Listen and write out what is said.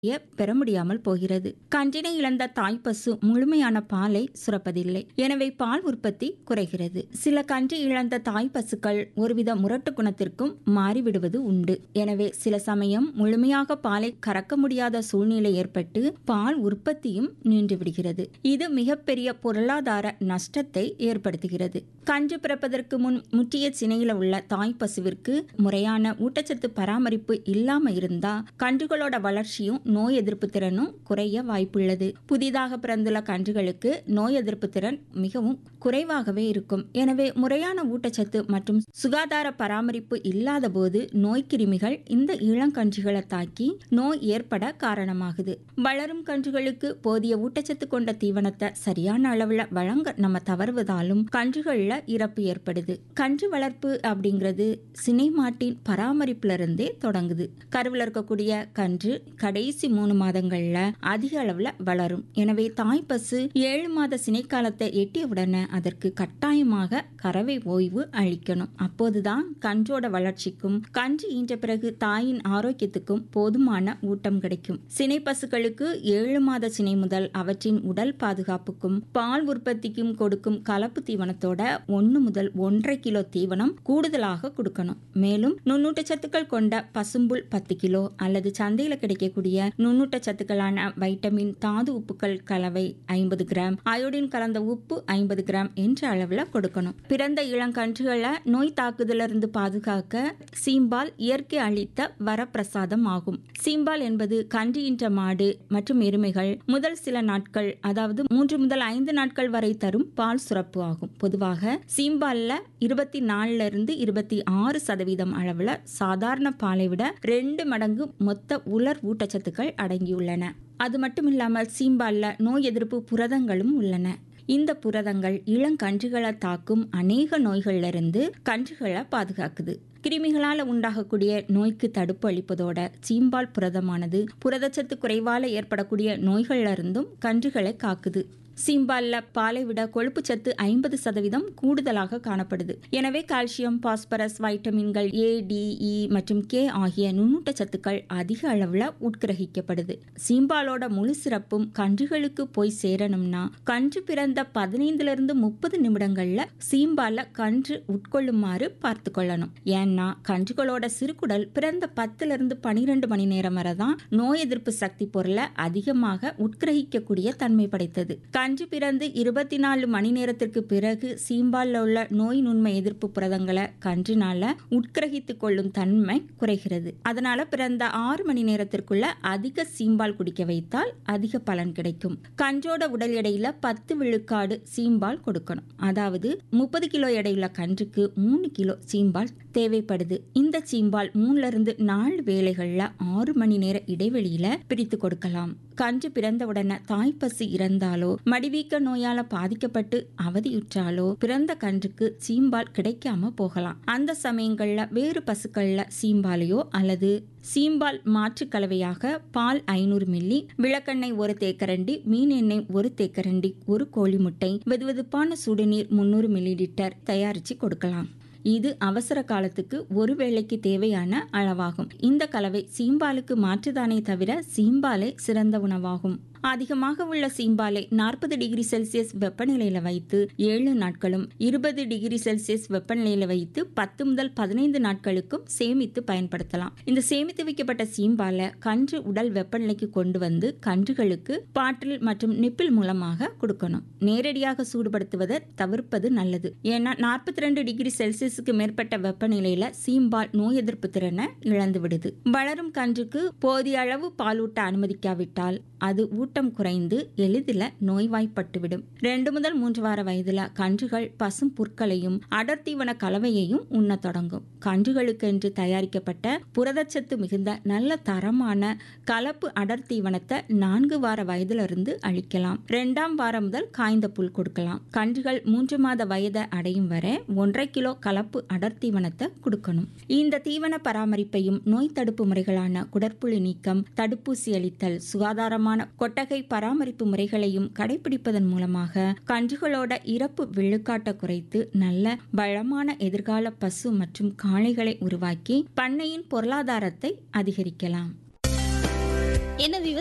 பெற முடியாமல் போகிறது கன்றினை இழந்த தாய்ப்பசு முழுமையான பாலை சுரப்பதில்லை எனவே பால் உற்பத்தி குறைகிறது சில கன்று இழந்த தாய்ப்பசுக்கள் ஒருவித முரட்டு குணத்திற்கும் மாறிவிடுவது உண்டு எனவே சில சமயம் முழுமையாக பாலை கறக்க முடியாத சூழ்நிலை ஏற்பட்டு பால் உற்பத்தியும் நின்று விடுகிறது இது மிகப்பெரிய பொருளாதார நஷ்டத்தை ஏற்படுத்துகிறது கன்று பிறப்பதற்கு முன் முற்றிய சினையில உள்ள தாய்ப்பசுவிற்கு முறையான ஊட்டச்சத்து பராமரிப்பு இல்லாம இருந்தா கன்றுகளோட வளர்ச்சியும் நோய் எதிர்ப்பு திறனும் குறைய வாய்ப்புள்ளது புதிதாக பிறந்துள்ள கன்றுகளுக்கு நோய் எதிர்ப்பு திறன் மிகவும் குறைவாகவே இருக்கும் எனவே முறையான ஊட்டச்சத்து மற்றும் சுகாதார பராமரிப்பு இல்லாத போது நோய்க்கிருமிகள் இந்த இளங்கன்றுகளை தாக்கி நோய் ஏற்பட காரணமாகுது வளரும் கன்றுகளுக்கு போதிய ஊட்டச்சத்து கொண்ட தீவனத்தை சரியான அளவுல வழங்க நம்ம தவறுவதாலும் கன்றுகள்ல இறப்பு ஏற்படுது கன்று வளர்ப்பு அப்படிங்கிறது சினை மாட்டின் பராமரிப்புல இருந்தே தொடங்குது கருவில் இருக்கக்கூடிய கன்று கடைசி மூணு மாதங்கள்ல அதிக அளவுல வளரும் எனவே தாய்ப்பசு ஏழு மாத சினை காலத்தை எட்டிய உடனே அதற்கு கட்டாயமாக கறவை ஓய்வு அளிக்கணும் அப்போதுதான் கன்றோட வளர்ச்சிக்கும் கன்று ஈன்ற பிறகு தாயின் ஆரோக்கியத்துக்கும் போதுமான ஊட்டம் கிடைக்கும் சினை பசுக்களுக்கு ஏழு மாத சினை முதல் அவற்றின் உடல் பாதுகாப்புக்கும் பால் உற்பத்திக்கும் கொடுக்கும் கலப்பு தீவனத்தோட ஒன்று முதல் ஒன்றரை கிலோ தீவனம் கூடுதலாக கொடுக்கணும் மேலும் நுண்ணூட்டச்சத்துக்கள் கொண்ட பசும்புல் பத்து கிலோ அல்லது சந்தையில் கிடைக்கக்கூடிய நுண்ணூட்டச்சத்துக்களான வைட்டமின் தாது உப்புக்கள் கலவை ஐம்பது கிராம் அயோடின் கலந்த உப்பு ஐம்பது கிராம் என்ற அளவில் கொடுக்கணும் பிறந்த இளங்கன்றுகளை நோய் தாக்குதலிருந்து பாதுகாக்க சீம்பால் இயற்கை அளித்த வரப்பிரசாதம் ஆகும் சீம்பால் என்பது கன்று ஈன்ற மாடு மற்றும் எருமைகள் முதல் சில நாட்கள் அதாவது மூன்று முதல் ஐந்து நாட்கள் வரை தரும் பால் சுரப்பு ஆகும் பொதுவாக சீம்பால்ல இருபத்தி நாலுல இருந்து இருபத்தி ஆறு சதவீதம் அளவுல சாதாரண பாலை விட ரெண்டு மடங்கு மொத்த உலர் ஊட்டச்சத்துக்கள் அடங்கியுள்ளன அது மட்டும் இல்லாமல் சீம்பால்ல நோய் எதிர்ப்பு புரதங்களும் உள்ளன இந்த புரதங்கள் இளங்கன்றுகளை தாக்கும் அநேக நோய்களிலிருந்து கன்றுகளை பாதுகாக்குது கிருமிகளால் உண்டாகக்கூடிய நோய்க்கு தடுப்பு அளிப்பதோட சீம்பால் புரதமானது புரதச்சத்து குறைவால ஏற்படக்கூடிய நோய்கள்ல இருந்தும் கன்றுகளை காக்குது சீம்பால்ல பாலை விட கொழுப்பு சத்து ஐம்பது சதவீதம் கூடுதலாக காணப்படுது எனவே கால்சியம் பாஸ்பரஸ் வைட்டமின்கள் ஏ டி இ மற்றும் கே ஆகிய நுண்ணூட்ட சத்துக்கள் அதிக அளவுல உட்கிரகிக்கப்படுது சீம்பாலோட முழு சிறப்பும் கன்றுகளுக்கு போய் சேரணும்னா கன்று பிறந்த பதினைந்துல இருந்து முப்பது நிமிடங்கள்ல சீம்பால கன்று உட்கொள்ளுமாறு பார்த்து கொள்ளணும் ஏன்னா கன்றுகளோட சிறுகுடல் பிறந்த பத்துல இருந்து பனிரெண்டு மணி நேரம் வரை தான் நோய் எதிர்ப்பு சக்தி பொருளை அதிகமாக உட்கிரகிக்கக்கூடிய தன்மை படைத்தது கன்று பிறந்து இருபத்தி நாலு மணி நேரத்திற்கு பிறகு சீம்பால்ல உள்ள நோய் நுண்மை எதிர்ப்பு புரதங்களை கன்றினால உட்கிரகித்துக் கொள்ளும் தன்மை குறைகிறது அதனால பிறந்த ஆறு மணி நேரத்திற்குள்ள அதிக சீம்பால் குடிக்க வைத்தால் அதிக பலன் கிடைக்கும் கன்றோட உடல் எடையில பத்து விழுக்காடு சீம்பால் கொடுக்கணும் அதாவது முப்பது கிலோ எடையுள்ள கன்றுக்கு மூணு கிலோ சீம்பால் தேவைப்படுது இந்த சீம்பால் மூணுல இருந்து நாலு வேளைகள்ல ஆறு மணி நேர இடைவெளியில பிரித்து கொடுக்கலாம் கன்று பிறந்தவுடனே தாய்ப்பசு இறந்தாலோ மடிவீக்க நோயால பாதிக்கப்பட்டு அவதியுற்றாலோ பிறந்த கன்றுக்கு சீம்பால் கிடைக்காம போகலாம் அந்த சமயங்கள்ல வேறு பசுக்கள்ல சீம்பாலையோ அல்லது சீம்பால் மாற்று கலவையாக பால் ஐநூறு மில்லி விளக்கெண்ணெய் ஒரு தேக்கரண்டி மீன் எண்ணெய் ஒரு தேக்கரண்டி ஒரு கோழி முட்டை வெதுவெதுப்பான சுடுநீர் முன்னூறு மில்லி லிட்டர் தயாரித்து கொடுக்கலாம் இது அவசர காலத்துக்கு ஒரு வேளைக்கு தேவையான அளவாகும் இந்த கலவை சீம்பாலுக்கு மாற்றுதானே தவிர சீம்பாலே சிறந்த உணவாகும் அதிகமாக உள்ள சீம்பாலை நாற்பது டிகிரி செல்சியஸ் வெப்பநிலையில வைத்து ஏழு நாட்களும் இருபது டிகிரி செல்சியஸ் வெப்பநிலையில வைத்து பத்து முதல் பதினைந்து நாட்களுக்கும் சேமித்து பயன்படுத்தலாம் இந்த சேமித்து வைக்கப்பட்ட சீம்பாலை கன்று உடல் வெப்பநிலைக்கு கொண்டு வந்து கன்றுகளுக்கு பாட்டில் மற்றும் நிப்பில் மூலமாக கொடுக்கணும் நேரடியாக சூடுபடுத்துவதை தவிர்ப்பது நல்லது ஏன்னா நாற்பத்தி ரெண்டு டிகிரி செல்சியஸுக்கு மேற்பட்ட வெப்பநிலையில சீம்பால் நோய் எதிர்ப்பு திறனை இழந்து விடுது வளரும் கன்றுக்கு போதிய அளவு பாலூட்ட அனுமதிக்காவிட்டால் அது ஊட்டம் குறைந்து எளிதில் நோய்வாய்ப்பட்டுவிடும் ரெண்டு முதல் மூன்று வார வயதுல கன்றுகள் பசும் புற்களையும் அடர்த்தீவன கலவையையும் உண்ண தொடங்கும் கன்றுகளுக்கென்று தயாரிக்கப்பட்ட புரதச்சத்து மிகுந்த நல்ல தரமான கலப்பு அடர்த்தீவனத்தை நான்கு வார வயதிலிருந்து அளிக்கலாம் ரெண்டாம் வாரம் முதல் காய்ந்த புல் கொடுக்கலாம் கன்றுகள் மூன்று மாத வயதை அடையும் வரை ஒன்றரை கிலோ கலப்பு அடர்த்தீவனத்தை கொடுக்கணும் இந்த தீவன பராமரிப்பையும் நோய் தடுப்பு முறைகளான குடற்புழு நீக்கம் தடுப்பூசி அளித்தல் சுகாதாரமான கொட்டகை பராமரிப்பு முறைகளையும் கடைபிடிப்பதன் மூலமாக கன்றுகளோட இறப்பு விழுக்காட்டை குறைத்து நல்ல வளமான எதிர்கால பசு மற்றும் காளைகளை உருவாக்கி பண்ணையின் பொருளாதாரத்தை அதிகரிக்கலாம் என்ன